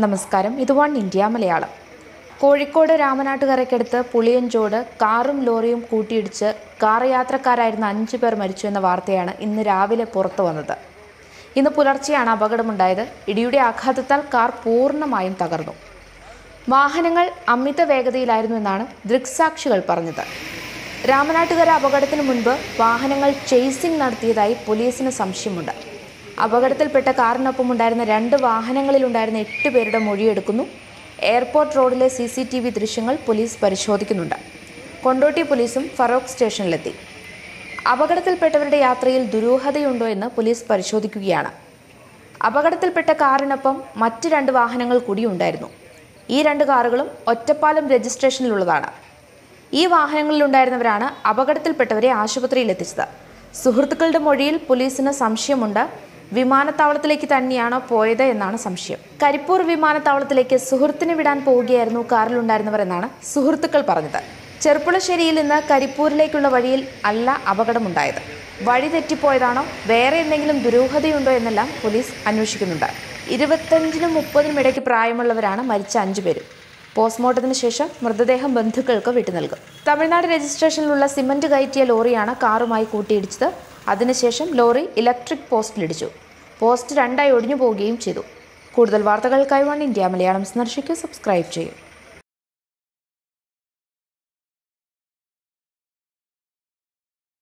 നമസ്കാരം ഇത് one India Malayalam Kozhikode രാമനാട്ടുകരയ്ക്കടുത്ത് പുളിയഞ്ചോട് കാറും ലോറിയും കൂട്ടിയിടിച്ച് കാർ യാത്രക്കാരായിരുന്ന അഞ്ചു പേർ മരിച്ചു എന്ന വാർത്തയാണ് ഇന്ന് രാവിലെ പുറത്തു വന്നത് ഇന്ന് പുലർച്ചെയാണ് അപകടമുണ്ടായത് ഇടിയുടെ ആഘാതത്താൽ കാർ പൂർണ്ണമായും തകർന്നു വാഹനങ്ങൾ അമിത വേഗതയിലായിരുന്നു എന്നാണ് ദൃക്സാക്ഷികൾ പറഞ്ഞത് രാമനാട്ടുകര അപകടത്തിന് മുൻപ് വാഹനങ്ങൾ ചേസിംഗ് നടത്തിയതായി പോലീസിന് സംശയമുണ്ട് അപകടത്തിൽപ്പെട്ട കാറിനൊപ്പം ഉണ്ടായിരുന്ന രണ്ട് വാഹനങ്ങളിലുണ്ടായിരുന്ന എട്ട് പേരുടെ മൊഴിയെടുക്കുന്നു എയർപോർട്ട് റോഡിലെ സി സി ടി വി ദൃശ്യങ്ങൾ പോലീസ് പരിശോധിക്കുന്നുണ്ട് കൊണ്ടോട്ടി പോലീസും ഫറോക്ക് സ്റ്റേഷനിലെത്തി അപകടത്തിൽപ്പെട്ടവരുടെ യാത്രയിൽ ദുരൂഹതയുണ്ടോ എന്ന് പോലീസ് പരിശോധിക്കുകയാണ് അപകടത്തിൽപ്പെട്ട കാറിനൊപ്പം മറ്റ് രണ്ട് വാഹനങ്ങൾ കൂടി ഉണ്ടായിരുന്നു ഈ രണ്ട് കാറുകളും ഒറ്റപ്പാലം രജിസ്ട്രേഷനിലുള്ളതാണ് ഈ വാഹനങ്ങളിലുണ്ടായിരുന്നവരാണ് അപകടത്തിൽപ്പെട്ടവരെ ആശുപത്രിയിൽ എത്തിച്ചത് സുഹൃത്തുക്കളുടെ മൊഴിയിൽ പോലീസിന് സംശയമുണ്ട് വിമാനത്താവളത്തിലേക്ക് തന്നെയാണോ പോയത് എന്നാണ് സംശയം കരിപ്പൂർ വിമാനത്താവളത്തിലേക്ക് സുഹൃത്തിനെ വിടാൻ പോവുകയായിരുന്നു കാറിലുണ്ടായിരുന്നവർ എന്നാണ് സുഹൃത്തുക്കൾ പറഞ്ഞത് ചെർപ്പുളശ്ശേരിയിൽ നിന്ന് കരിപ്പൂരിലേക്കുള്ള വഴിയിൽ അല്ല അപകടമുണ്ടായത് വഴി തെറ്റിപ്പോയതാണോ വേറെ എന്തെങ്കിലും ദുരൂഹതയുണ്ടോ എന്നെല്ലാം പോലീസ് അന്വേഷിക്കുന്നുണ്ട് ഇരുപത്തഞ്ചിനും മുപ്പതിനും ഇടയ്ക്ക് പ്രായമുള്ളവരാണ് മരിച്ച അഞ്ചുപേരും പോസ്റ്റ്മോർട്ടത്തിന് ശേഷം മൃതദേഹം ബന്ധുക്കൾക്ക് വിട്ടു നൽകും തമിഴ്നാട് രജിസ്ട്രേഷനിലുള്ള സിമന്റ് കയറ്റിയ ലോറിയാണ് കാറുമായി കൂട്ടിയിടിച്ചത് അതിനുശേഷം ലോറി ഇലക്ട്രിക് പോസ്റ്റിലിടിച്ചു പോസ്റ്റ് രണ്ടായി ഒടിഞ്ഞു പോവുകയും ചെയ്തു കൂടുതൽ വാർത്തകൾക്കായി വൺ ഇന്ത്യ മലയാളം സന്ദർശിക്കൂ സബ്സ്ക്രൈബ് ചെയ്യും